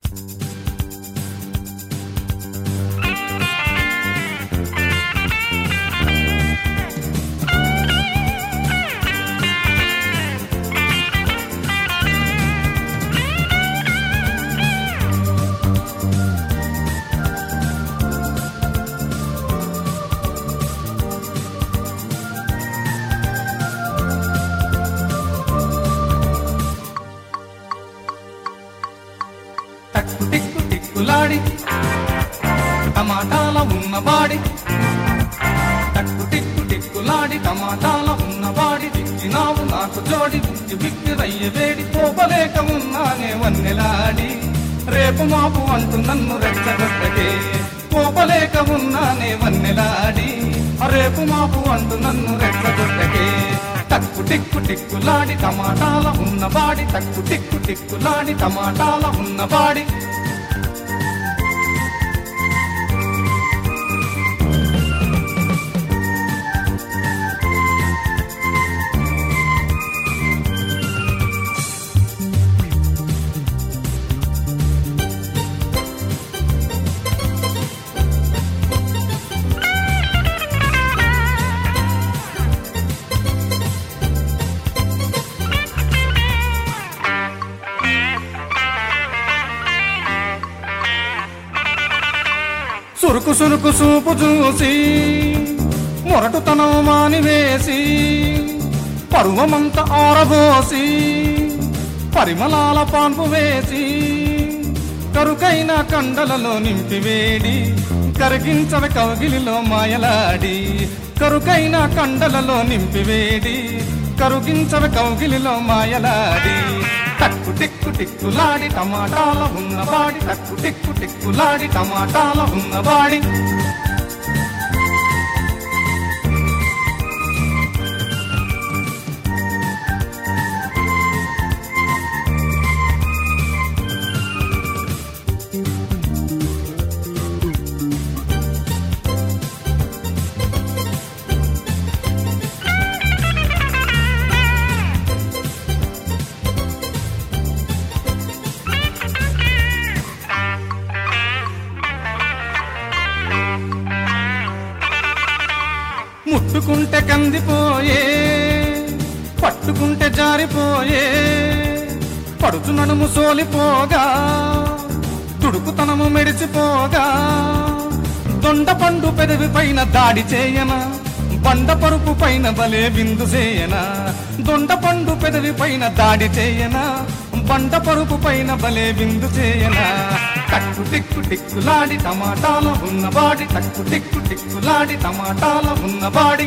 tuck టిక్కు టిక్కులాడి టమాటాల ఉన్నవాడి tuck టిక్కు టిక్కులాడి టమాటాల ఉన్నవాడి దిక్కినావు నాకు జోడి బిక్కి బిక్కి రయ్య వేడి కోపలేక ఉన్నానే వన్నెలాడి రేపు మాపు అంటూ నన్ను రెచ్చగొట్టకే కోపలేక ఉన్నానే వన్నెలాడి రేపు మాపు అంటూ నన్ను రెచ్చగొట్టకే టక్కు టిక్కు టిక్కులాడి టమాటాల ఉన్నవాడి టక్కు టిక్కు టిక్కులాడి టమాటాల ఉన్నవాడి సురుకు సురుకు సూపు చూసి మొరటుతనం మానివేసి పరువమంత ఆరబోసి పరిమళాల పాన్పు వేసి కరుకైన కండలలో నింపివేడి కరిగించవ కౌగిలిలో మాయలాడి కరుకైన కండలలో నింపివేడి కరుగించవ కౌగిలిలో మాయలాడి టక్కు టిక్కు టిక్కులాడి టమాటాల ఉన్నవాడి టక్కు టిక్కు టిక్కులాడి టమాటాల ఉన్నవాడి ముట్టుకుంటే కందిపోయే పట్టుకుంటే జారిపోయే పడుచు నడుము సోలిపోగా తుడుకుతనము మెడిసిపోగా దొండ పండు పెదవి పైన దాడి చేయనా బండ పరుపు పైన బలే విందు చేయనా దొండ పండు పెదవి పైన దాడి చేయనా బండ పరుపు పైన బలే విందు చేయనా టక్కు టిక్కు టిక్కులాడి టమాటాల ఉన్నవాడి టక్కు టిక్కు టిక్కులాడి టమాటాల ఉన్నవాడి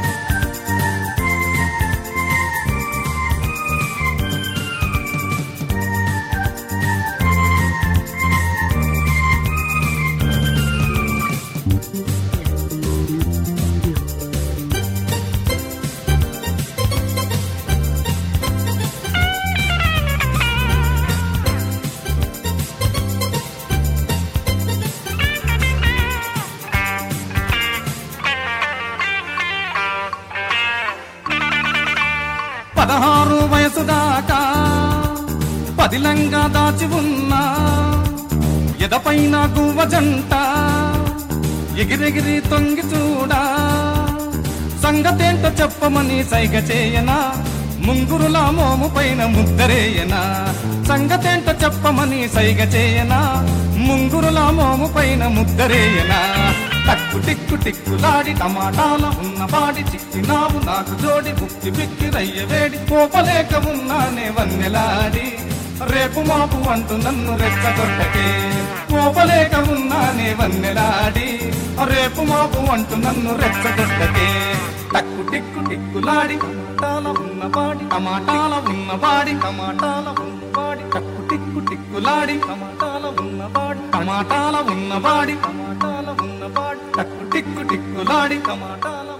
పదహారు వయసు దాకా పదిలంగా దాచి ఉన్నా ఎదపైన గువ్వ జంట ఎగిరెగిరి తొంగి చూడా సంగతేంటో చెప్పమని సైగ చేయనా ముంగురుల మోము పైన ముద్దరేయనా సంగతేంటో చెప్పమని సైగ చేయనా ముంగురుల మోము పైన ముద్దరేయనా టక్కు టిక్కు టిక్కులాడి టమాటాల ఉన్నవాడి చిక్కినావు నాకు జోడి బుక్కి బిక్కి రయ్య వేడి కోపలేక ఉన్నానే వన్నెలాడి రేపు మాపు అంటూ నన్ను రెచ్చగొట్టకే కోపలేక ఉన్నానే వన్నెలాడి రేపు మాపు అంటూ నన్ను రెచ్చగొట్టకే టక్కు టిక్కు టిక్కులాడి టమాటాల ఉన్నవాడి టమాటాల ఉన్నవాడి టమాటాల ఉన్నవాడి టక్కు టిక్కు టిక్కులాడి టమాటాల ఉన్నవాడి టమాటాల ఉన్నవాడి టమాటాల ఉన్నవాడి టక్కు టిక్కు టిక్కులాడి టమాటాల